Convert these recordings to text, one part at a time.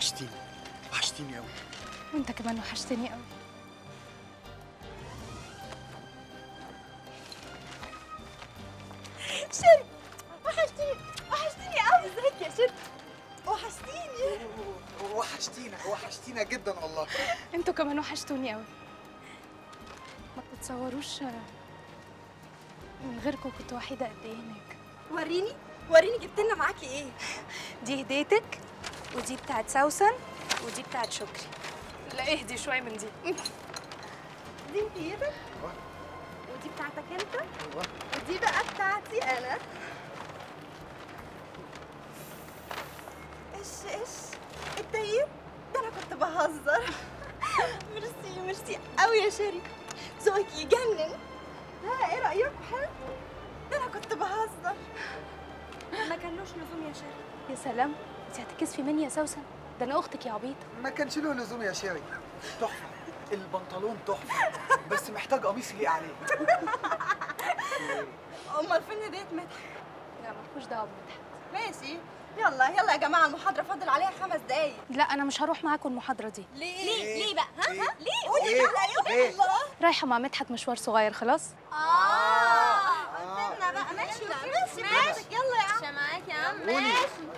وحشتيني وحشتيني قوي وانت كمان وحشتني قوي شري وحشتيني وحشتيني قوي ازيك يا شري وحشتيني وحشتينا وحشتينا جدا والله انتوا كمان وحشتوني قوي ما تتصوروش من غيركم كنت وحيدة قد ايه هناك وريني وريني جبت لنا معاكي ايه دي هديتك ودي بتاعت سوسن ودي بتاعت شكري لا اهدي شوية من دي دي بايدك ودي بتاعتك انت ودي بقى بتاعتي انا ايش ايش التايب ده انا كنت بهزر ميرسي ميرسي قوي يا شيري ذوقك يجنن ها ايه رايكم حلو ده انا كنت بهزر ما كانلوش لزوم يا شيري يا سلام انت هتكسفي مني يا سوسن ده انا اختك يا عبيطة ما كانش له لزوم يا شيري تحفه البنطلون تحفه بس محتاج قميص يليق عليه امال فين هديه مدحت لا مالكوش دعوة بمدحت ماشي يلا يلا يا جماعه المحاضره فاضل عليها خمس دقايق لا انا مش هروح معاكم المحاضرة دي ليه ليه ليه بقى ها ليه؟ ها ليه قولي ليه؟ على يوم ليه؟ الله رايحة مع مدحت مشوار صغير خلاص اه قلنا بقى ماشي ماشي ماشي يلا يا عم معاك يا عم قولي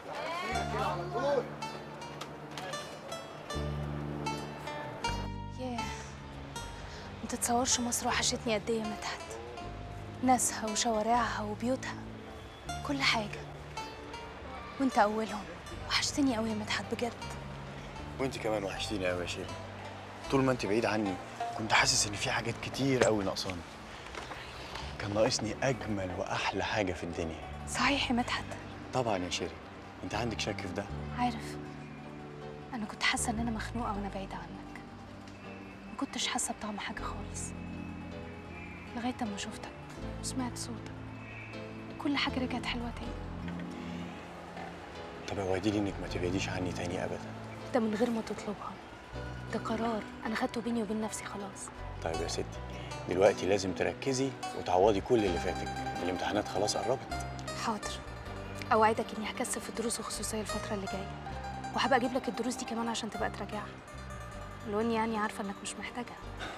ياه ما تتصورش مصر وحشتني قد ايه يا مدحت ناسها وشوارعها وبيوتها كل حاجة وانت أولهم وحشتني قوي يا مدحت بجد وانت كمان وحشتيني قوي يا شيري طول ما انت بعيد عني كنت حاسس ان في حاجات كتير قوي ناقصاني كان ناقصني اجمل واحلى حاجه في الدنيا صحيح يا مدحت طبعا يا شيري انت عندك شك في ده عارف أنا كنت حاسة إن أنا مخنوقة وأنا بعيدة عنك ما كنتش حاسة بطعم حاجة خالص لغاية أما شفتك وسمعت صوتك كل حاجة رجعت حلوة تاني طب اوعديني انك ما تبعديش عني تاني ابدا ده من غير ما تطلبها ده قرار أنا خدته بيني وبين نفسي خلاص طيب يا ستي دلوقتي لازم تركزي وتعوضي كل اللي فاتك الامتحانات خلاص قربت حاضر أوعدك إني هكثف في الدروس الخصوصية الفترة اللي جاية وهبقى أجيب لك الدروس دي كمان عشان تبقى تراجعها لو إني يعني عارفة إنك مش محتاجها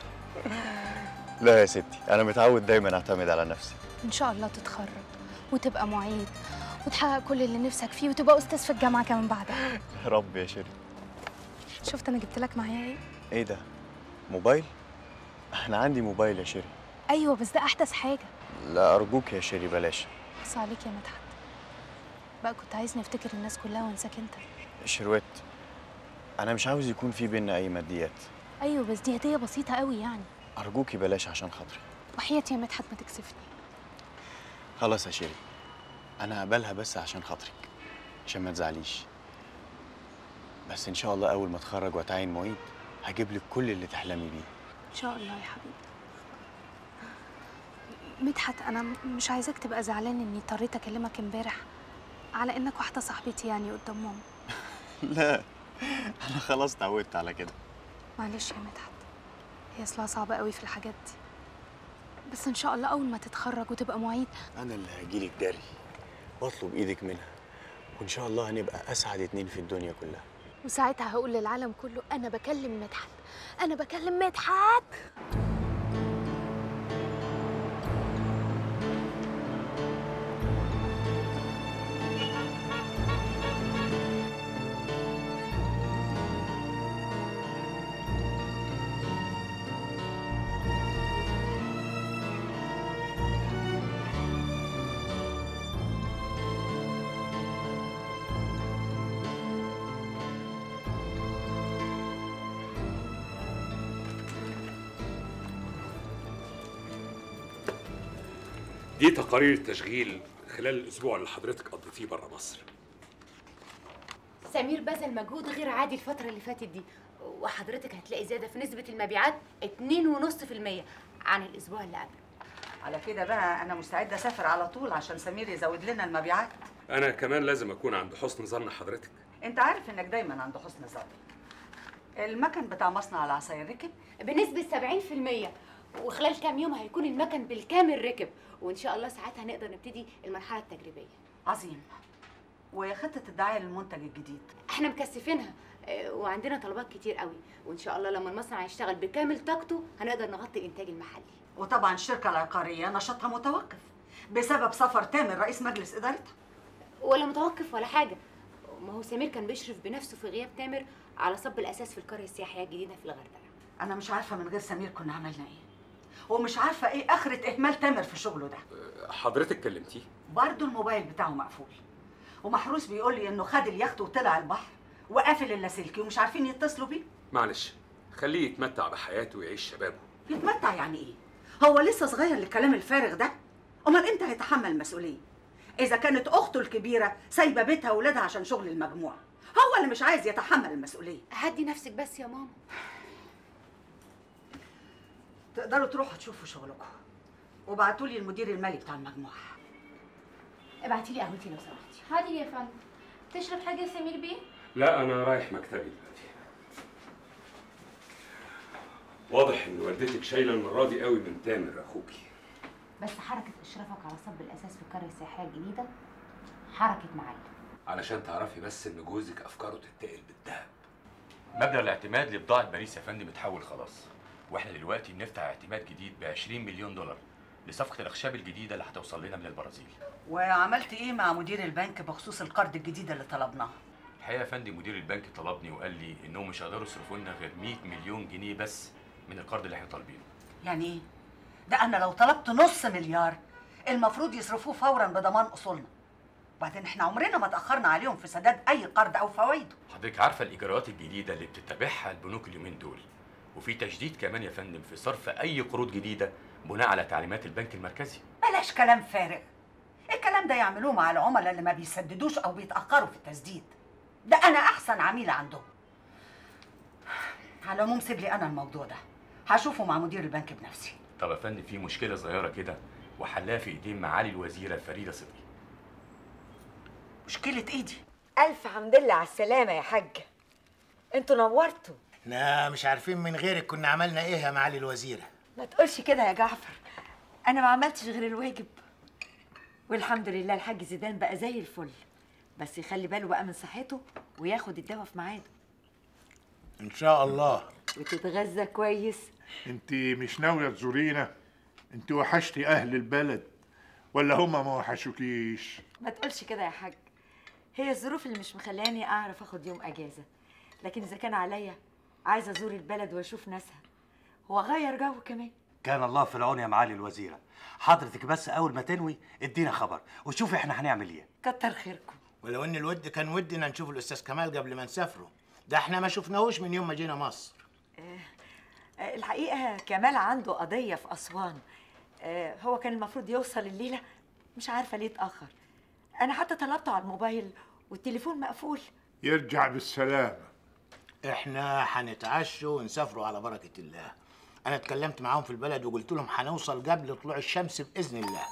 لا يا ستي انا متعود دايما اعتمد على نفسي إن شاء الله تتخرج وتبقى معيد وتحقق كل اللي نفسك فيه وتبقى أستاذ في الجامعة كمان بعدها يا رب يا شيري شفت أنا جبت لك معايا إيه؟ ايه ده موبايل انا عندي موبايل يا شيري أيوه بس ده أحدث حاجة لا ارجوك يا شيري بلاش بس عليك يا مدحت بقى كنت عايزني أفتكر الناس كلها وأنساك أنت شروات انا مش عاوز يكون في بينا اي ماديات أيوه بس دي هدية بسيطة قوي يعني ارجوكي بلاش عشان خاطري وحياتي يا مدحت ما تكسفني خلاص يا شيري انا هقبلها بس عشان خاطرك عشان ما تزعليش بس ان شاء الله اول ما اتخرج واتعين معيد هجيب لك كل اللي تحلمي بيه إن شاء الله يا حبيبي مدحت أنا م- مش عايزاك تبقى زعلان إني اضطريت أكلمك امبارح على إنك واحدة صاحبتي يعني قدام ماما لا انا خلاص اتعودت على كده معلش يا مدحت هي اصلها صعبة قوي في الحاجات دي بس ان شاء الله اول ما تتخرج وتبقى معيد انا اللي هجيلك جري واطلب ايدك منها وان شاء الله هنبقى اسعد اتنين في الدنيا كلها وساعتها هقول للعالم كله انا بكلم مدحت انا بكلم مدحت دي تقارير التشغيل خلال الاسبوع اللي حضرتك قضيتيه بره مصر سمير بذل مجهود غير عادي الفترة اللي فاتت دي وحضرتك هتلاقي زيادة في نسبة المبيعات 2.5% عن الأسبوع اللي قبله على كده بقى انا مستعده اسافر على طول عشان سمير يزود لنا المبيعات انا كمان لازم اكون عند حسن ظن حضرتك انت عارف انك دايما عند حسن ظن المكن بتاع مصنع العصاير ركب بنسبة 70% وخلال كام يوم هيكون المكن بالكامل ركب وإن شاء الله ساعتها نقدر نبتدي المرحلة التجريبية عظيم وخطه الدعايه للمنتج الجديد احنا مكثفينها آه، وعندنا طلبات كتير قوي وان شاء الله لما المصنع يشتغل بكامل طاقته هنقدر نغطي الانتاج المحلي وطبعا الشركه العقاريه نشاطها متوقف بسبب سفر تامر رئيس مجلس ادارتها ولا متوقف ولا حاجه ما هو سمير كان بيشرف بنفسه في غياب تامر على صب الاساس في القريه السياحيه الجديده في الغردقه انا مش عارفه من غير سمير كنا عملنا ايه ومش عارفه ايه اخره اهمال تامر في شغله ده حضرتك كلمتيه برضه الموبايل بتاعه مقفول ومحروس بيقول لي انه خد اليخت وطلع البحر وقافل اللاسلكي ومش عارفين يتصلوا بيه معلش خليه يتمتع بحياته ويعيش شبابه يتمتع يعني ايه هو لسه صغير للكلام الفارغ ده امال امتى هيتحمل المسؤوليه اذا كانت اخته الكبيره سايبه بيتها واولادها عشان شغل المجموعه هو اللي مش عايز يتحمل المسؤوليه هدي نفسك بس يا ماما تقدروا تروحوا تشوفوا شغلكم وبعتوا لي المدير المالي بتاع المجموعه ابعتي لي قهوتي لو سمحتي هادي يا فندم تشرب حاجه يا سمير بيه لا انا رايح مكتبي دلوقتي واضح ان والدتك شايله المره دي قوي من تامر اخوكي بس حركه اشرافك على صب الاساس في القريه السياحيه الجديده حركه معلم علشان تعرفي بس ان جوزك افكاره تتقل بالذهب مبلغ الاعتماد لبضاعة باريس يا فندم اتحول خلاص واحنا دلوقتي بنفتح اعتماد جديد ب 20 مليون دولار لصفقة الأخشاب الجديدة اللي هتوصل لنا من البرازيل وعملت ايه مع مدير البنك بخصوص القرض الجديد اللي طلبناه الحقيقة يا فندم مدير البنك طلبني وقال لي إنهم مش هيقدروا يصرفوا لنا غير 100 مليون جنيه بس من القرض اللي احنا طالبينه يعني ايه ده انا لو طلبت نص مليار المفروض يصرفوه فورا بضمان اصولنا وبعدين احنا عمرنا ما تاخرنا عليهم في سداد اي قرض او فوائده حضرتك عارفة الإجراءات الجديدة اللي بتتبعها البنوك اليومين دول وفي تجديد كمان يا فندم في صرف أي قروض جديدة بناء على تعليمات البنك المركزي بلاش كلام فارغ الكلام ده يعملوه مع العملاء اللي ما بيسددوش او بيتاخروا في التسديد ده انا احسن عميله عندهم على العموم سيب لي انا الموضوع ده هشوفه مع مدير البنك بنفسي طب يا فندم في مشكلة صغيرة كده وحلها في إيدين معالي الوزيرة فريدة صدقي مشكله ايه دي ألف حمد لله على السلامة يا حاج انتوا نورتوا احنا مش عارفين من غيرك كنا عملنا ايه يا معالي الوزيره ما تقولش كده يا جعفر أنا ما عملتش غير الواجب والحمد لله الحاج زيدان بقى زي الفل بس يخلي باله بقى من صحته وياخد الدواء في ميعاده ان شاء الله وتتغذى كويس انت مش ناويه تزورينا انت وحشتي اهل البلد ولا هما ما وحشوكيش ما تقولش كده يا حاج هي الظروف اللي مش مخلاني أعرف أخد يوم أجازة لكن إذا كان عليا عايزة أزور البلد وأشوف ناسها وأغير جو كمان كان الله في العون يا معالي الوزيرة حضرتك بس أول ما تنوي ادينا خبر وشوفي احنا هنعمل ايه كتر خيركم ولو ان الود كان ودنا نشوف الاستاذ كمال قبل ما نسافروا ده احنا ما شفناهوش من يوم ما جينا مصر آه، الحقيقة كمال عنده قضية في أسوان آه، هو كان المفروض يوصل الليلة مش عارفة ليه اتأخر أنا حتى طلبته على الموبايل والتليفون مقفول يرجع بالسلامه احنا هنتعشوا ونسافروا على بركه الله انا اتكلمت معاهم في البلد وقلت لهم هنوصل قبل طلوع الشمس باذن الله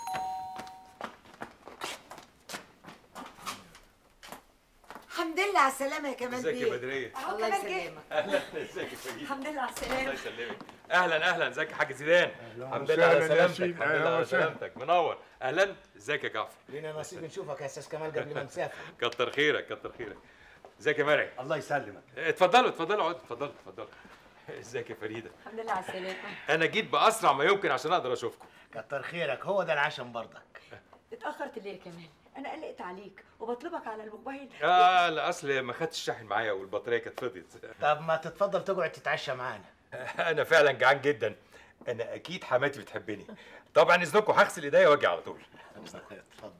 الحمد لله على السلامة يا كمال ازيك يا بيه. بدرية؟ أهو الله يسلمك اهلا ازيك يا فريد الحمد لله على الله السلامة يسلمك اهلا اهلا ازيك يا حاج زيدان الحمد لله وسهلا على يا سلامتك سيدي، الحمد أهلا لله على وسهلا. سلامتك منور اهلا ازيك يا جعفر لينا نصيب نشوفك يا استاذ كمال قبل ما نسافر كتر خيرك كتر خيرك ازيك يا مرعي الله يسلمك اتفضلوا اتفضلوا اقعدوا اتفضلوا اتفضلوا ازيك يا فريده الحمد لله على السلامة انا جيت باسرع ما يمكن عشان اقدر اشوفكم كتر خيرك هو ده العشم برضك اتأخرت ليه يا كمال أنا قلقت عليك وبطلبك على الموبايل اه لا اصل ما خدتش الشاحن معايا والبطاريه كانت فضيت طب ما تتفضل تقعد تتعشى معانا انا فعلا جعان جدا انا اكيد حماتي بتحبني طبعا اذنكم هغسل ايديا واجي على طول اتفضل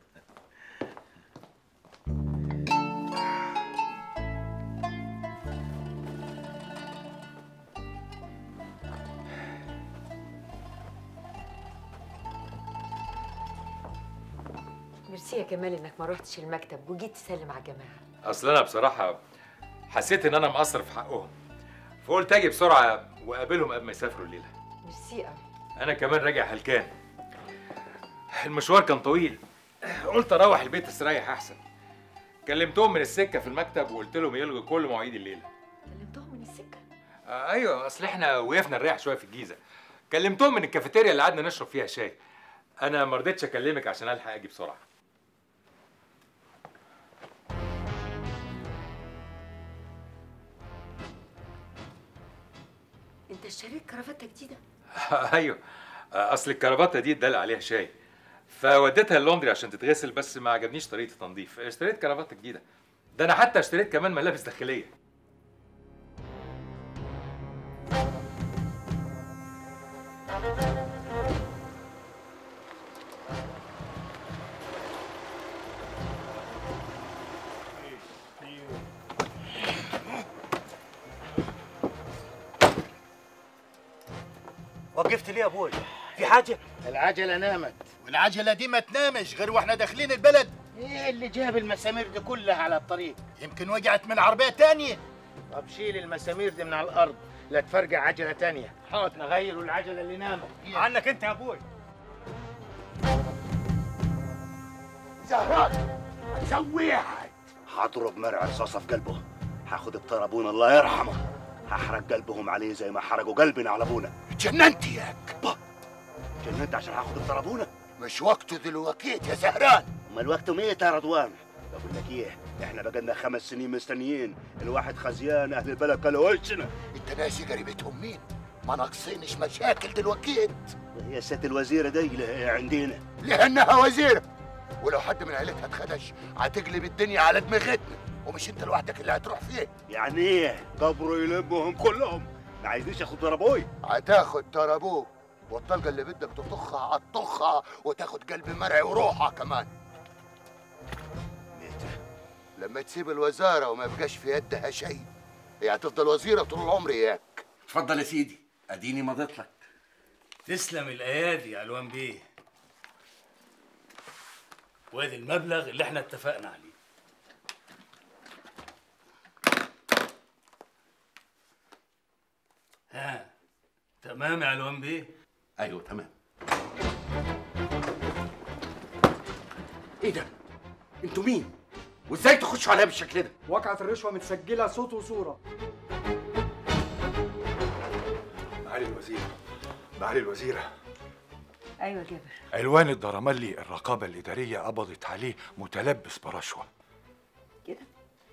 ميرسي يا كمال إنك ما روحتش المكتب وجيت تسلم على الجماعة اصل انا بصراحه حسيت ان انا مقصر في حقهم فقلت اجي بسرعه واقابلهم قبل ما يسافروا الليله ميرسي قوي انا كمان راجع هلكان المشوار كان طويل قلت اروح البيت استريح احسن كلمتهم من السكه في المكتب وقلت لهم يلغوا كل مواعيد الليله كلمتهم من السكة آه ايوه اصل احنا وقفنا نريح شويه في الجيزه كلمتهم من الكافيتيريا اللي قعدنا نشرب فيها شاي انا ما رضيتش اكلمك عشان الحق اجي بسرعه انت اشتريت كرافته جديده ايوه اصل الكرافته دي اتدلق عليها شاي فوديتها اللوندري عشان تتغسل بس ما عجبنيش طريقه التنظيف اشتريت كرافته جديده ده انا حتى اشتريت كمان ملابس داخليه وقفت ليه يا ابوي في حاجه العجله نامت والعجله دي ما تنامش غير واحنا داخلين البلد ايه اللي جاب المسامير دي كلها على الطريق يمكن وقعت من عربيه تانية طب شيل المسامير دي من على الارض لا تفرقع عجله تانية حاط نغيروا العجله اللي نامت عنك انت يا ابوي زهران هتسوي واحد هضرب مرع رصاصه في قلبه هاخد بطربون الله يرحمه هحرق قلبهم عليه زي ما حرقوا قلبنا على ابونا اتجننت ياك با اتجننت عشان هاخد بطربونه مش وقته دلوقتي يا زهران امال وقته ميت يا رضوان بقول لك ايه احنا بقالنا خمس سنين مستنيين الواحد خزيان اهل البلد قالوا وشنا انت ناسي قريبتهم مين ما ناقصينش مشاكل دلوقتي هي ست الوزيره دي اللي عندنا لانها وزيره ولو حد من عيلتها اتخدش هتقلب الدنيا على دماغتنا ومش انت لوحدك اللي هتروح فيه يعني ايه قبروا يلمهم كلهم ما عايزينش اخد ضربوي هتاخد ضربوه والطلقه اللي بدك تطخها هتطخها وتاخد قلب مرعي وروحها كمان لما تسيب الوزاره وما يبقاش في يدها شيء هي هتفضل وزيره طول العمر اياك اتفضل يا سيدي اديني مضيت لك تسلم الايادي يا الوان بيه وادي المبلغ اللي احنا اتفقنا عليه ها تمام يا علوان بيه ايوه تمام ايه ده انتوا مين وازاي تخشوا عليا بالشكل ده واقعة الرشوة متسجلة صوت وصورة معالي الوزيرة معالي الوزيرة ايوه جابر علوان الدرملي الرقابة الإدارية قبضت عليه متلبس برشوة كده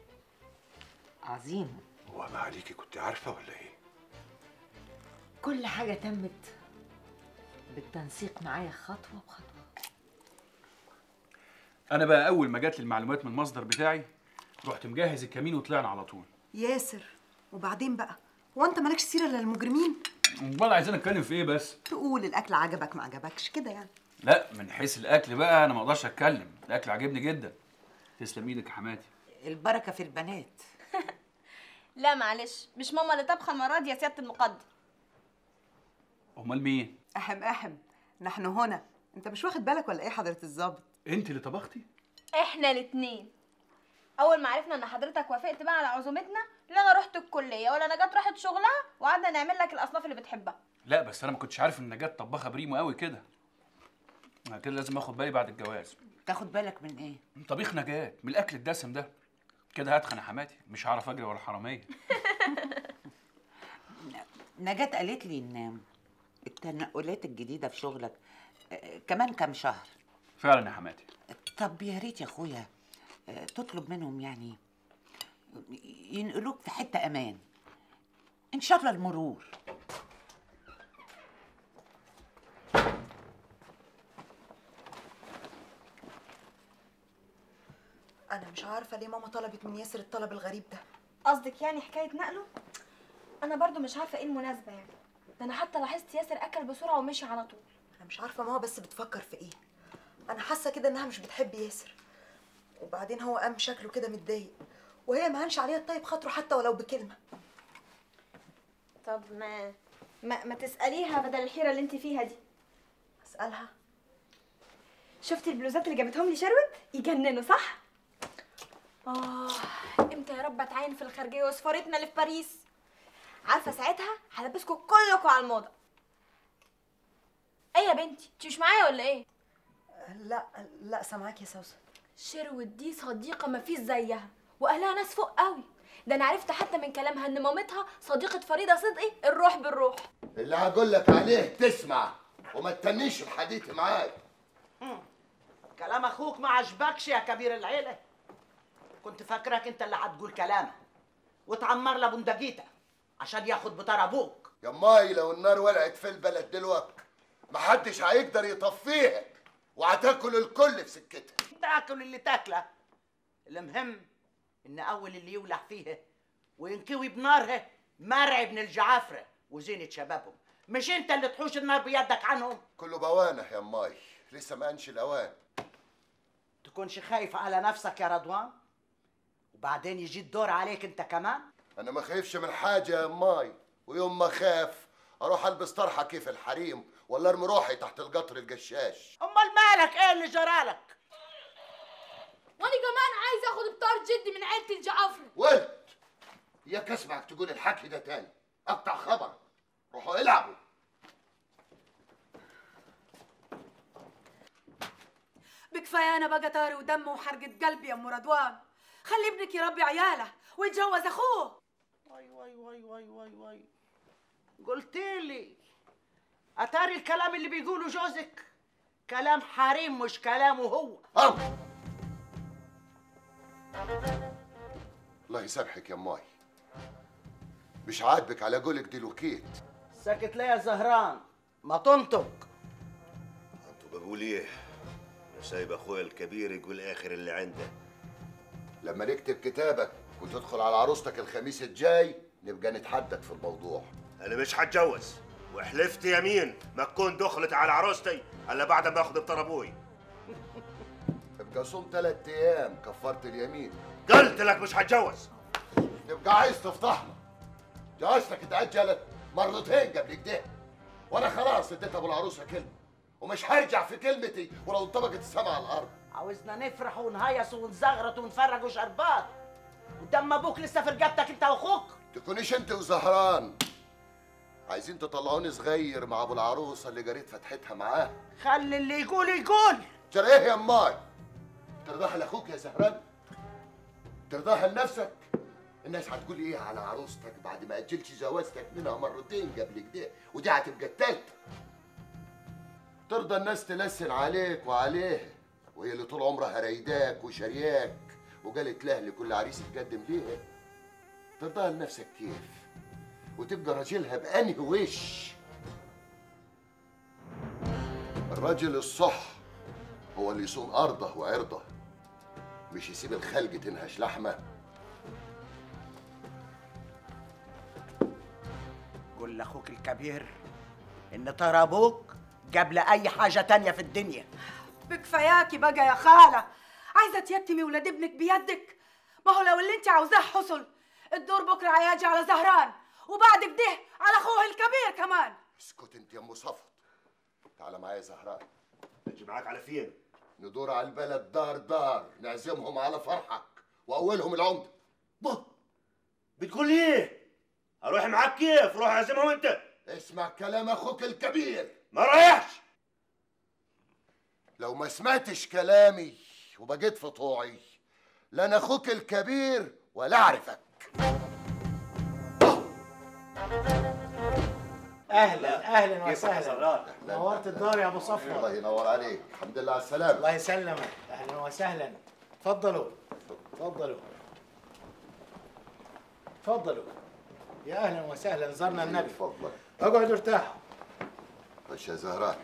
عظيم هو ما عليكي كنت عارفة ولا إيه؟ كل حاجه تمت بالتنسيق معايا خطوه بخطوه انا بقى اول ما جات لي المعلومات من المصدر بتاعي رحت مجهز الكمين وطلعنا على طول ياسر وبعدين بقى هو انت مالكش سيره الا المجرمين امال عايزين نتكلم في ايه بس تقول الاكل عجبك ما عجبكش كده يعني لا من حيث الاكل بقى انا ما اقدرش اتكلم الاكل عجبني جدا تسلم ايدك يا حماتي البركه في البنات لا معلش مش ماما اللي طبخه المره دي يا سياده المقدم امال مين احم احم نحن هنا انت مش واخد بالك ولا ايه حضره الظابط انت اللي طبختي احنا الاتنين اول ما عرفنا ان حضرتك وافقت بقى على عزومتنا لا انا رحت الكليه ولا انا جت راحت شغلها وقعدنا نعمل لك الاصناف اللي بتحبها لا بس انا ما كنتش عارف ان نجاة طباخه بريمو قوي كده انا كده لازم اخد بالي بعد الجواز تاخد بالك من ايه من طبيخ نجاة من الاكل الدسم ده كده هتخن يا حماتي مش هعرف اجري ورا حراميه نجاة قالت لي ان التنقلات الجديده في شغلك آه، كمان كام شهر فعلا يا حماتي طب يا ريت يا اخويا آه، تطلب منهم يعني ينقلوك في حته امان ان شاء الله المرور انا مش عارفه ليه ماما طلبت من ياسر الطلب الغريب ده قصدك يعني حكايه نقله انا برضو مش عارفه ايه المناسبه يعني ده انا حتى لاحظت ياسر اكل بسرعه ومشي على طول انا مش عارفه ماما بس بتفكر في ايه انا حاسه كده انها مش بتحب ياسر وبعدين هو قام شكله كده متضايق وهي ما هنش عليها الطيب خاطره حتى ولو بكلمه طب ما ما, ما تساليها بدل الحيره اللي انت فيها دي اسالها شفتي البلوزات اللي جابتهم لي شروت يجننوا صح اه امتى يا رب اتعين في الخارجيه وسفارتنا اللي في باريس عارفه ساعتها هلبسكم كلكم على الموضه ايه يا بنتي انت مش معايا ولا ايه لا لا سامعاك يا سوسن شروت دي صديقه ما فيش زيها واهلها ناس فوق قوي ده انا عرفت حتى من كلامها ان مامتها صديقه فريده صدقي الروح بالروح اللي هقول لك عليه تسمع وما تتنيش الحديث معاك كلام اخوك ما عجبكش يا كبير العيله كنت فاكرك انت اللي هتقول كلامه وتعمر له بندقيته عشان ياخد بطار ابوك يا ماي لو النار ولعت في البلد دلوقتي محدش هيقدر يطفيها وهتاكل الكل في سكتها تاكل اللي تاكله المهم ان اول اللي يولع فيها وينكوي بنارها مرعي بن الجعافره وزينة شبابهم مش انت اللي تحوش النار بيدك عنهم كله بوانه يا ماي لسه ما انش الاوان تكونش خايف على نفسك يا رضوان وبعدين يجي الدور عليك انت كمان انا ما خايفش من حاجه يا ماي ويوم ما خاف اروح البس طرحه كيف الحريم ولا ارمي روحي تحت القطر القشاش امال مالك ايه اللي جرالك وانا كمان عايز اخد بطار جدي من عيلة الجعفري ولد ياك اسمعك تقول الحكي ده تاني اقطع خبر روحوا العبوا بكفايه انا بقى طاري ودم وحرقة قلبي يا ام رضوان خلي ابنك يربي عياله ويتجوز اخوه واي واي واي واي واي واي قلت لي اتاري الكلام اللي بيقوله جوزك كلام حريم مش كلامه هو الله يسامحك يا ماي مش عاجبك على قولك دي لوكيت ساكت ليه يا زهران ما تنطق انتوا بقول ايه سايب اخويا الكبير يقول اخر اللي عنده لما نكتب كتابك وتدخل على عروستك الخميس الجاي نبقى نتحدث في الموضوع انا مش هتجوز وحلفت يمين ما تكون دخلت على عروستي الا بعد ما اخذ بطار ابوي ابقى صوم ثلاث ايام كفرت اليمين قلت لك مش هتجوز تبقى عايز تفضحنا جوازتك اتأجلت مرتين قبل كده وانا خلاص اديت ابو العروسه كلمه ومش هرجع في كلمتي ولو انطبقت السما على الارض عاوزنا نفرح ونهيص ونزغرط ونفرج وشربات ودم ابوك لسه في رقبتك انت واخوك تكونيش انت وزهران عايزين تطلعوني صغير مع ابو العروسه اللي جريت فتحتها معاه خلي اللي يقول يقول ترى ايه يا امال ترضاها لاخوك يا زهران ترضاها لنفسك الناس هتقول ايه على عروستك بعد ما اجلتش جوازتك منها مرتين قبل كده ودي هتبقى التالتة ترضى الناس تلسن عليك وعليها وهي اللي طول عمرها رايداك وشرياك وقالت له لكل عريس يتقدم ليها ترضاها لنفسك كيف وتبقى راجلها بأنهي وش الراجل الصح هو اللي يصون أرضه وعرضه مش يسيب الخلق تنهش لحمه قول لاخوك الكبير ان ترى ابوك قبل اي حاجه تانية في الدنيا بكفاياكي بقى يا خاله عايزه تيتمي ولاد ابنك بيدك ما هو لو اللي انت عاوزاه حصل الدور بكره هيجي على زهران وبعد كده على اخوه الكبير كمان اسكت انت يا ام صفت تعالى معايا يا زهراء اجي معاك على فين ندور على البلد دار دار نعزمهم على فرحك واولهم العمده بتقول ايه اروح معاك كيف روح اعزمهم انت اسمع كلام اخوك الكبير ما رايحش لو ما سمعتش كلامي وبقيت في طوعي لا انا اخوك الكبير ولا اعرفك اهلا اهلا كيفك يا وسهلا زهران؟ نورت الدار يا ابو صفوه الله ينور عليك الحمد لله على السلامه الله يسلمك اهلا وسهلا تفضلوا تفضلوا تفضلوا يا اهلا وسهلا زرنا النبي تفضل اقعدوا ارتاحوا خش يا زهراء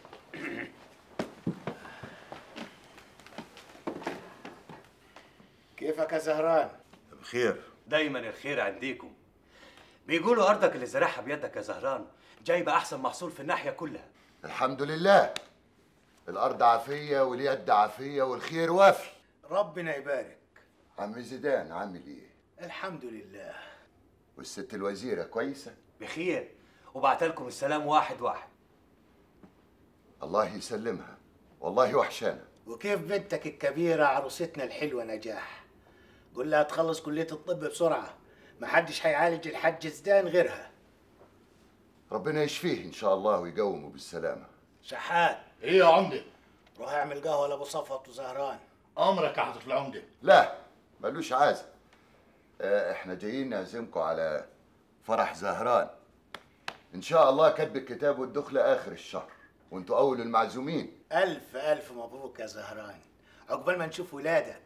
كيفك يا زهران بخير دايما الخير عنديكم بيقولوا ارضك اللي زرعها بيدك يا زهران جايبه احسن محصول في الناحيه كلها الحمد لله الارض عافيه واليد عافيه والخير وافي ربنا يبارك عم زيدان عامل ايه الحمد لله والست الوزيره كويسه بخير وبعت لكم السلام واحد واحد الله يسلمها والله وحشانه وكيف بنتك الكبيرة عروستنا الحلوة نجاح قول لها تخلص كلية الطب بسرعة محدش هيعالج الحاج زدان غيرها ربنا يشفيه ان شاء الله ويقومه بالسلامه شحات ايه يا عمده روح اعمل قهوة لابو صفوت وزهران امرك يا حضره العمده لا ملوش عازم آه، احنا جايين نعزمكم على فرح زهران ان شاء الله كتب الكتاب والدخله اخر الشهر وانتوا اول المعزومين ألف ألف مبروك يا زهران عقبال ما نشوف ولادك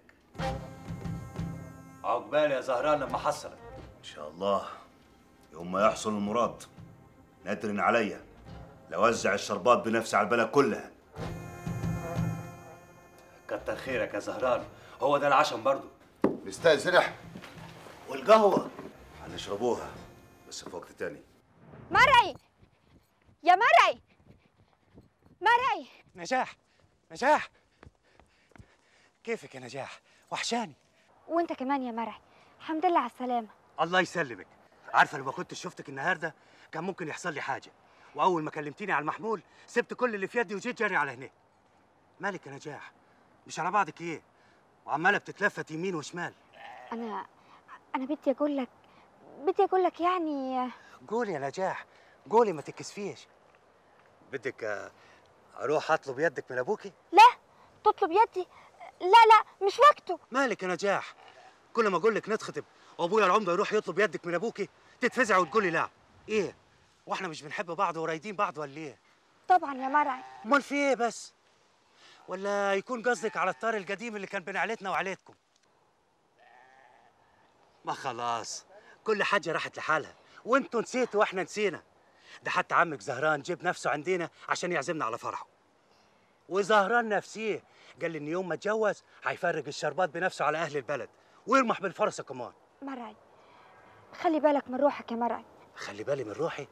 عقبال يا زهران لما حصلت ان شاء الله يوم ما يحصل المراد نادرن عليا لوزع الشربات بنفسي على البلد كلها كتر خيرك يا زهران هو ده العشم برضه نستأذن احنا والقهوة هنشربوها بس في وقت تاني مرعي يا مرعي مرعي نجاح نجاح كيفك يا نجاح وحشاني وانت كمان يا مرعي الحمد لله على السلامة الله يسلمك عارفه لو ما كنتش شفتك النهارده كان ممكن يحصل لي حاجه واول ما كلمتيني على المحمول سبت كل اللي في يدي وجيت جري على هناك مالك يا نجاح مش على بعضك ايه وعماله بتتلفت يمين وشمال انا انا بدي اقول لك بدي اقول لك يعني قولي يا نجاح قولي ما تكسفيش بدك آه، اروح اطلب يدك من ابوكي لا تطلب يدي لا لا مش وقته مالك يا نجاح كل ما اقول لك نتخطب وابويا العمده يروح يطلب يدك من ابوكي تتفزع وتقولي لا ايه واحنا مش بنحب بعض ورايدين بعض ولا ايه طبعا يا مرعي امال في ايه بس ولا يكون قصدك على الطار القديم اللي كان بين عيلتنا وعيلتكم ما خلاص كل حاجه راحت لحالها وانتوا نسيتوا واحنا نسينا ده حتى عمك زهران جيب نفسه عندنا عشان يعزمنا على فرحه وزهران نفسيه قال لي ان يوم ما اتجوز هيفرج الشربات بنفسه على اهل البلد ويرمح بالفرصه كمان مرعي خلي بالك من روحك يا مرعي خلي بالي من روحي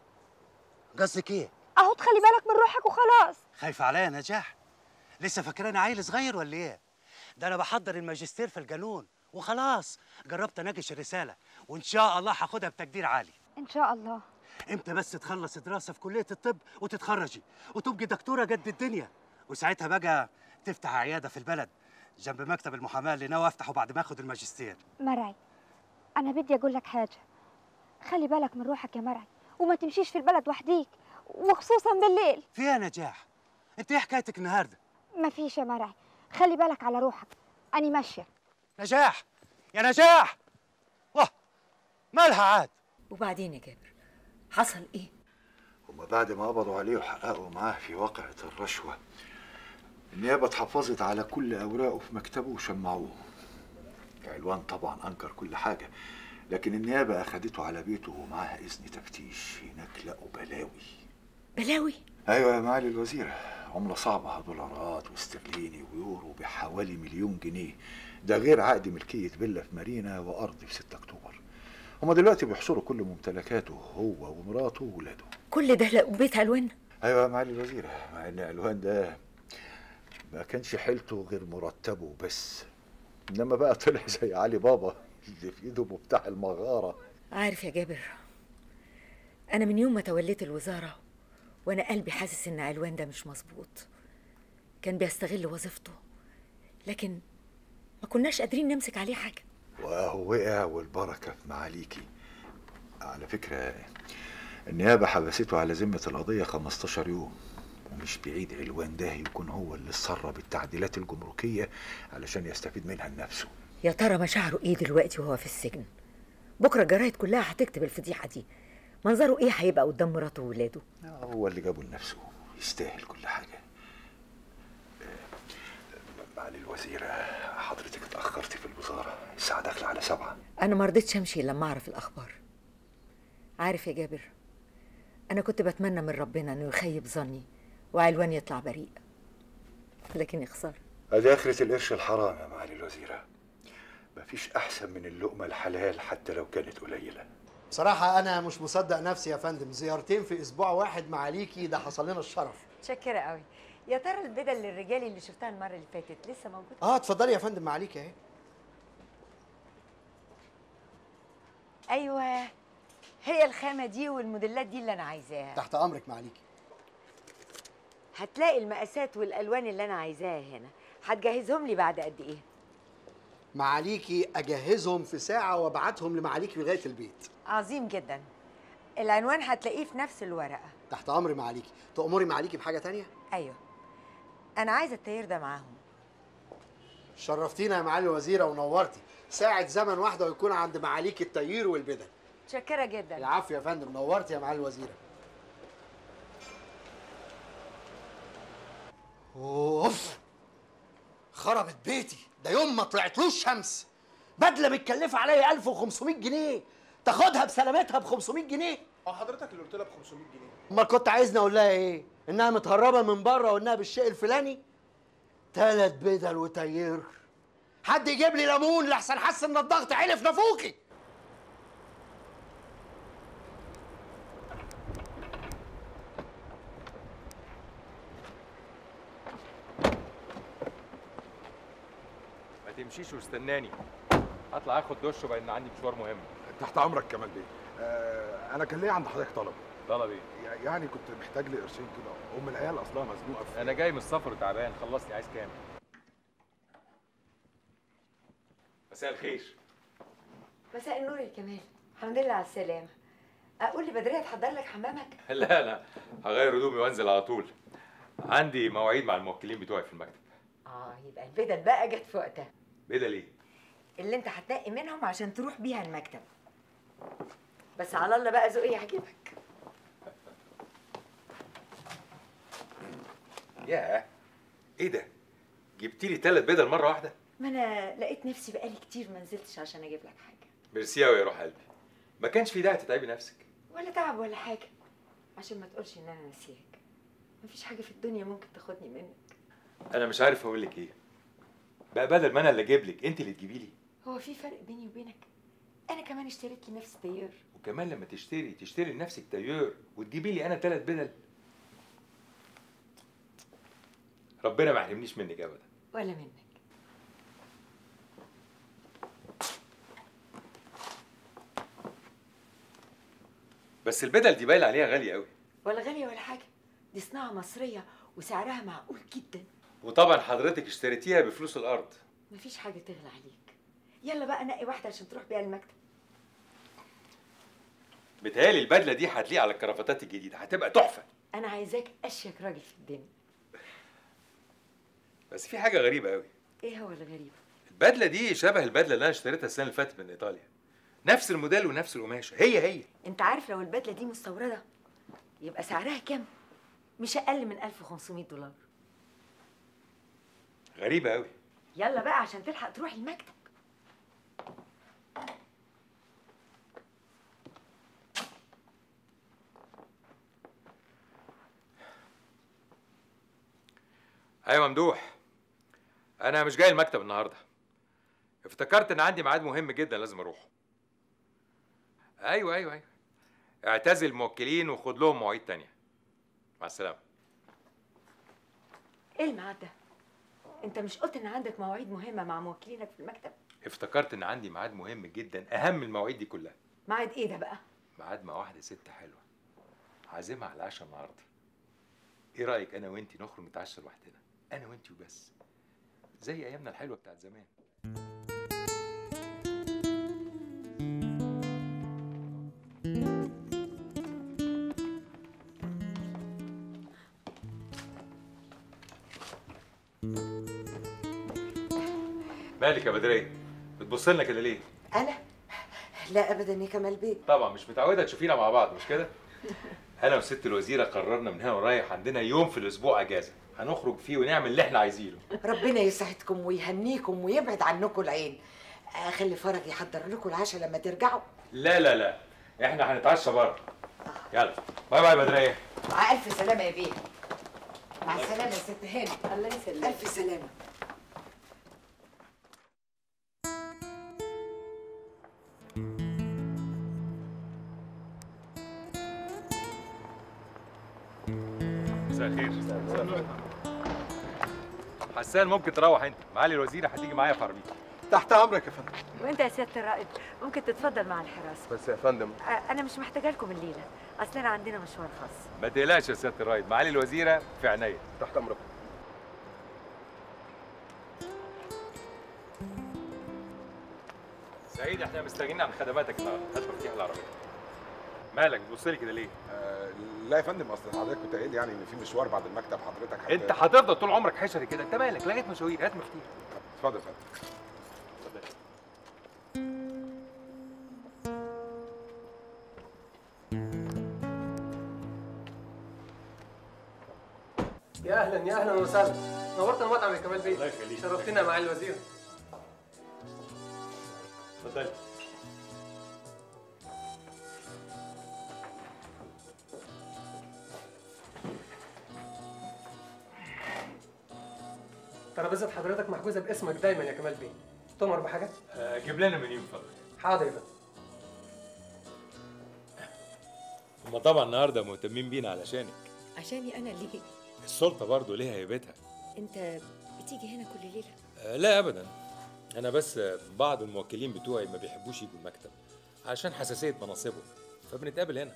قصدك ايه اهو تخلي بالك من روحك وخلاص خايفه عليا يا نجاح لسه فاكراني عيل صغير ولا ايه ده انا بحضر الماجستير في القانون وخلاص جربت اناقش الرساله وان شاء الله هاخدها بتقدير عالي ان شاء الله امتى بس تخلص دراسه في كليه الطب وتتخرجي وتبقي دكتوره قد الدنيا وساعتها بقى تفتح عياده في البلد جنب مكتب المحاماه اللي ناوي افتحه بعد ما اخد الماجستير مرعي انا بدي اقول لك حاجه خلي بالك من روحك يا مرعي وما تمشيش في البلد وحديك وخصوصا بالليل فيها نجاح انت ايه حكايتك النهارده ما فيش يا مرعي خلي بالك على روحك اني ماشيه نجاح يا نجاح واه مالها عاد وبعدين يا جابر حصل ايه هما بعد ما قبضوا عليه وحققوا معاه في واقعة الرشوة النيابة اتحفظت على كل أوراقه في مكتبه وشمعوه علوان طبعا أنكر كل حاجة لكن النيابة أخدته على بيته ومعاها إذن تفتيش هناك لقوا بلاوي بلاوي أيوة يا معالي الوزير عملة صعبة دولارات واسترليني ويورو بحوالي مليون جنيه ده غير عقد ملكية فيلا في مارينا وأرض في 6 أكتوبر هما دلوقتي بيحصروا كل ممتلكاته هو ومراته وولاده كل ده لقوا بيت علوان ايوه يا معالي الوزير مع ان الوان ده ما كانش حيلته غير مرتبه بس انما بقى طلع زي علي بابا اللي في ايده مفتاح المغاره عارف يا جابر انا من يوم ما توليت الوزاره وانا قلبي حاسس ان علوان ده مش مظبوط كان بيستغل وظيفته لكن ما كناش قادرين نمسك عليه حاجه وهو وقع والبركه في معاليكي على فكره النيابه حبسته على ذمه القضيه 15 يوم ومش بعيد علوان ده يكون هو اللي سرب التعديلات الجمركيه علشان يستفيد منها لنفسه يا ترى مشاعره ايه دلوقتي وهو في السجن بكره الجرايد كلها هتكتب الفضيحه دي منظره ايه هيبقى قدام مراته وولاده هو اللي جابه لنفسه يستاهل كل حاجه معالي الوزيرة حضرتك اتأخرتي في الوزارة الساعة داخلة على سبعة انا ما رضيتش امشي إلا لما اعرف الاخبار عارف يا جابر انا كنت بتمنى من ربنا انه يخيب ظني وعلوان يطلع بريء لكن يخسر ادي آخرة القرش الحرام يا معالي الوزيرة مفيش أحسن من اللقمة الحلال حتى لو كانت قليلة بصراحة أنا مش مصدق نفسي يا فندم زيارتين في أسبوع واحد معاليكي ده حصل لنا الشرف متشكره قوي يا ترى البدل للرجال اللي شفتها المره اللي فاتت لسه موجوده اه اتفضلي يا فندم معاليكي اهي ايوه هي الخامه دي والموديلات دي اللي انا عايزاها تحت أمرك معاليكي هتلاقي المقاسات والالوان اللي انا عايزاها هنا هتجهزهم لي بعد قد ايه معاليكي أجهزهم في ساعة وأبعتهم لمعاليكي لغاية البيت عظيم جدا العنوان هتلاقيه في نفس الورقه تحت أمر معاليكي تأمري معاليكي بحاجة تانية ايوه انا عايزه التاير ده معاهم شرفتينا يا معالي الوزيرة ونورتي ساعة زمن واحدة ويكون عند معاليكي التغيير والبدل متشكره جدا العفو يا فندم نورتي يا معالي الوزيرة اوف خربت بيتي ده يوم ما طلعتلوش شمس بدله متكلفه عليا 1500 جنيه تاخدها بسلامتها ب 500 جنيه اه حضرتك اللي قلت لها ب 500 جنيه امال كنت عايزني اقول لها ايه انها متهربه من بره وانها بالشيء الفلاني تلات بدل وتير حد يجيب لي ليمون لحسن حس ان الضغط عالي في نافوخي ما تمشيش واستناني هطلع اخد دش وبعدين عندي مشوار مهم تحت امرك كمال بيه آه انا كان ليا عند حضرتك طلب طلب ايه يع- يعني كنت محتاج لي قرشين كده ام العيال اصلها مزنوقه في انا جاي من السفر وتعبان خلصني عايز كام مساء الخير مساء النور يا كمال الحمد لله على السلامة أقول لبدرية تحضر لك حمامك لا لا هغير هدومي وانزل على طول عندي مواعيد مع الموكلين بتوعي في المكتب آه يبقى البدل بقى جت في وقتها بدل ايه اللي أنت هتنقي منهم عشان تروح بيها المكتب بس على الله بقى ذوقي يعجبك ياه ايه ده جبتي لي ثلاث بدل مره واحده ما أنا لقيت نفسي بقالي كتير ما نزلتش عشان أجيب لك حاجة ميرسي قوي يا روح قلبي ما كانش في داعي تتعبي نفسك ولا تعب ولا حاجة عشان ما تقولش إن أنا ناسياك مفيش حاجة في الدنيا ممكن تاخدني منك انا مش عارف اقول لك ايه بقى بدل ما انا اللي اجيب لك انت اللي تجيبي لي هو في فرق بيني وبينك أنا كمان اشتريت لنفسي تيار وكمان لما تشتري تشتري لنفسك تيار وتجيبي لي انا ثلاث بدل ربنا ما يحرمنيش منك ابدا ولا منك بس البدل دي باين عليها غاليه قوي ولا غالية ولا حاجة دي صناعة مصرية وسعرها معقول جدا وطبعا حضرتك اشتريتيها بفلوس الارض مفيش حاجة تغلى عليك يلا بقى نقي واحدة عشان تروح بيها المكتب بتهيالي البدله دي هتليق على الكرافتات الجديده هتبقى تحفه أنا عايزاك أشيك راجل في الدنيا بس في حاجه غريبه قوي إيه هو الغريب؟ البدله دي شبه البدله اللي انا اشتريتها السنه اللي فاتت من ايطاليا نفس الموديل ونفس القماشه هي هي أنت عارف لو البدلة دي مستوردة يبقى سعرها كام؟ مش أقل من 1500 دولار غريبه قوي يلا بقى عشان تلحق تروح المكتب ايوه ممدوح انا مش جاي المكتب النهارده افتكرت ان عندي ميعاد مهم جدا لازم اروحه ايوه ايوه ايوه اعتزل الموكلين وخد لهم مواعيد تانية مع السلامه إيه الميعاد ده؟ أنت مش قلت إن عندك مواعيد مهمة مع موكلينك في المكتب؟ افتكرت ان عندي ميعاد مهم جدا اهم من المواعيد دي كلها ميعاد إيه ده بقى؟ ميعاد مع واحده ست حلوه عازمها على العشاء النهارده ايه رايك انا وانتي نخرج نتعشى لوحدنا انا وانتي وبس زي ايامنا الحلوه بتاعت زمان مالك يا بدريه بتبص لنا كده ليه أنا؟ لا أبدا يا كمال بيه طبعا مش متعوده تشوفينا مع بعض مش كده انا وست الوزيره قررنا من هنا ورايح عندنا يوم في الاسبوع اجازه هنخرج فيه ونعمل اللي احنا عايزينه ربنا يسعدكم ويهنيكم ويبعد عنكم العين اخلي فرج يحضر لكم العشاء لما ترجعوا لا لا لا احنا هنتعشى بره يلا باي باي بدريه مع الف سلامه يا بيه مع السلامه يا ست هاني الله يسلمك الف سلامه مساء الخير حسان ممكن تروح انت معالي الوزيره هتيجي معايا في عربيتي تحت امرك يا فندم وانت يا سياده الرائد ممكن تتفضل مع الحراسه بس يا فندم آه، انا مش محتاجه لكم الليله اصلنا عندنا مشوار خاص ما تقلقش يا سياده الرايد معالي الوزيره في عينيا تحت امرك سعيد احنا مستغنيين عن خدماتك النهارده هات مفتاح العربيه مالك بتبص لي كده ليه آه لا يا فندم اصل حضرتك كنت قايل يعني ان في مشوار بعد المكتب حضرتك هت- انت هتفضل طول عمرك حشري كده انت مالك لغايه مشاوير هات مفتاح اتفضل يا فندم اتفضل يا اهلا يا اهلا وسهلا نورت المطعم يا كمال بيه الله يخليك. شرفتنا يا معالي الوزير اتفضل ترابيزه حضرتك محجوزه باسمك دايما يا كمال بيه تؤمر بحاجه آه، جيب لنا منيو من فضلك حاضر يا فندم هما طبعا النهارده مهتمين بينا علشانك عشاني انا ليه السلطه برضو ليها هيبتها انت بتيجي هنا كل ليله آه، لا ابدا انا بس آه، بعض الموكلين بتوعي ما بيحبوش يجوا المكتب عشان حساسيه مناصبهم فبنتقابل هنا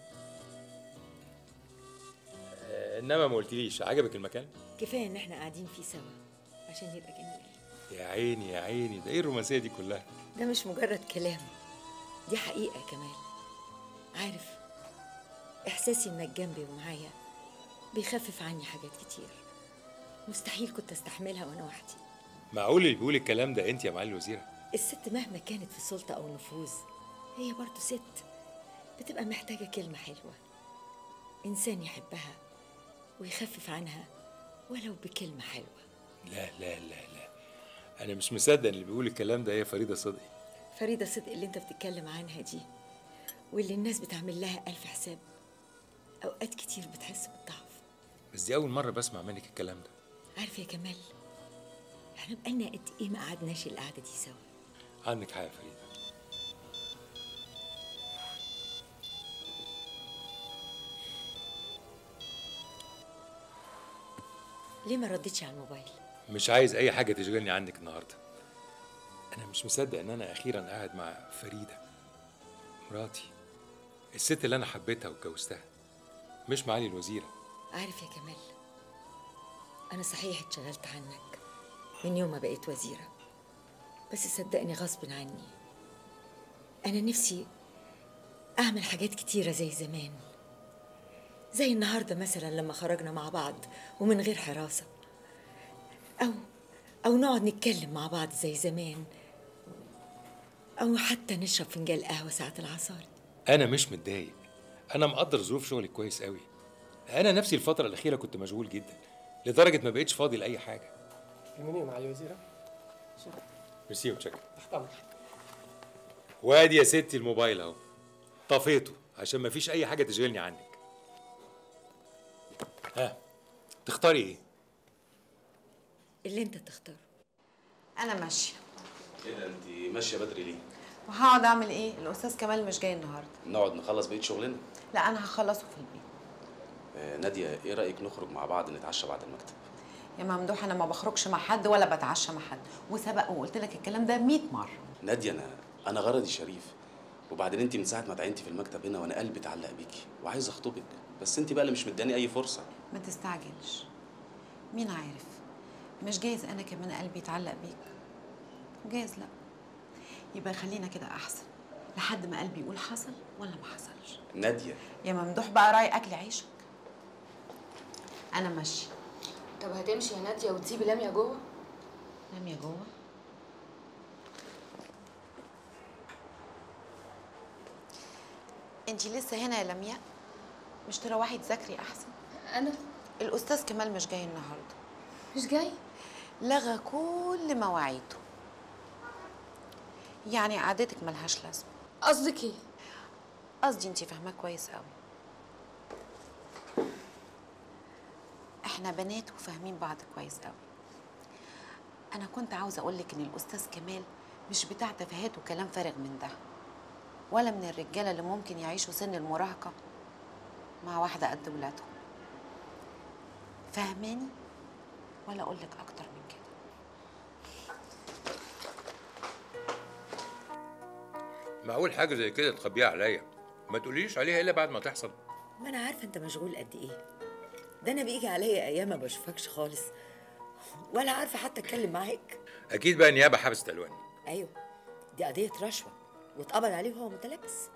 آه، انما ما قلتليش عجبك المكان كفايه ان احنا قاعدين فيه سوا عشان يبقى جميل يا عيني يا عيني ده ايه الرومانسيه دي كلها ده مش مجرد كلام دي حقيقه كمان عارف احساسي انك جنبي ومعايا بيخفف عني حاجات كتير مستحيل كنت استحملها وانا وحدي معقول اللي بيقول الكلام ده انت يا معالي الوزيره الست مهما كانت في سلطة أو نفوذ هي برضه ست بتبقى محتاجة كلمة حلوة إنسان يحبها ويخفف عنها ولو بكلمة حلوة لا لا لا لا انا مش مصدق ان اللي بيقول الكلام ده هي فريده صدقي فريدة صدق اللي أنت بتتكلم عنها دي واللي الناس بتعمل لها ألف حساب أوقات كتير بتحس بالضعف بس دي اول مره بسمع منك الكلام ده عارف يا كمال احنا بقالنا قد إيه ما قعدناش القعدة دي سوا عندك حق يا فريده ليه ما ردتش على الموبايل مش عايز اي حاجه تشغلني عنك النهارده انا مش مصدق ان انا اخيرا قاعد مع فريده مراتي الست اللي انا حبيتها واتجوزتها مش معالي الوزيره عارف يا كمال أنا صحيح اتشغلت عنك من يوم ما بقيت وزيرة بس صدقني غصب عني أنا نفسي أعمل حاجات كتيرة زي زمان زي النهاردة مثلا لما خرجنا مع بعض ومن غير حراسة أو أو نقعد نتكلم مع بعض زي زمان أو حتى نشرب فنجان قهوة ساعة العصاري انا مش متضايق انا مقدر ظروف شغلي كويس قوي انا نفسي الفتره الاخيره كنت مشغول جدا لدرجه ما بقتش فاضي لاي حاجه المنيو مع الوزيره ميرسي وتشكر تحت امرك وادي يا ستي الموبايل اهو طفيته عشان ما فيش اي حاجه تشغلني عنك ها تختاري ايه اللي أنت تختاره انا ماشيه ايه ده انت ماشيه بدري ليه؟ وهقعد اعمل ايه الاستاذ كمال مش جاي النهارده نقعد نخلص بقيه شغلنا لا انا هخلصه في البيت آه ناديه ايه رايك نخرج مع بعض نتعشى بعد المكتب؟ يا ممدوح انا ما بخرجش مع حد ولا بتعشى مع حد وسبق وقلت لك الكلام ده 100 مره ناديه انا انا غرضي شريف وبعدين انت من ساعه ما تعينتي في المكتب هنا وانا قلبي اتعلق بيكي وعايز اخطبك بس انت بقى اللي مش مداني اي فرصه ما تستعجلش مين عارف مش جايز انا كمان قلبي يتعلق بيك وجايز لا يبقى خلينا كده احسن لحد ما قلبي يقول حصل ولا ما حصلش ناديه يا ممدوح بقى راي اكل عيشك انا ماشيه طب هتمشي يا ناديه وتسيبي لميا جوه لميا جوه انتي لسه هنا يا لمياء مش تروحي تذاكري احسن انا الاستاذ كمال مش جاي النهارده مش جاي لغى كل مواعيده يعني قعدتك ملهاش لازمه قصدك ايه قصدي انتي فاهماه كويس قوي احنا بنات وفاهمين بعض كويس قوي انا كنت عاوزه اقول لك ان الاستاذ كمال مش بتاع تفاهات وكلام فارغ من ده ولا من الرجاله اللي ممكن يعيشوا سن المراهقه مع واحده قد ولادهم فاهماني ولا اقول لك اكتر من كده معقول حاجه زي كده تخبيها عليا ما تقوليش عليها الا بعد ما تحصل ما أنا عارفة أنت مشغول قد إيه ده أنا بيجي عليا أيام ما بشوفكش خالص ولا عارفة حتى أتكلم معاك اكيد بقى النيابه حبست الوان أيوه دي قضية رشوة واتقبض عليه وهو متلبس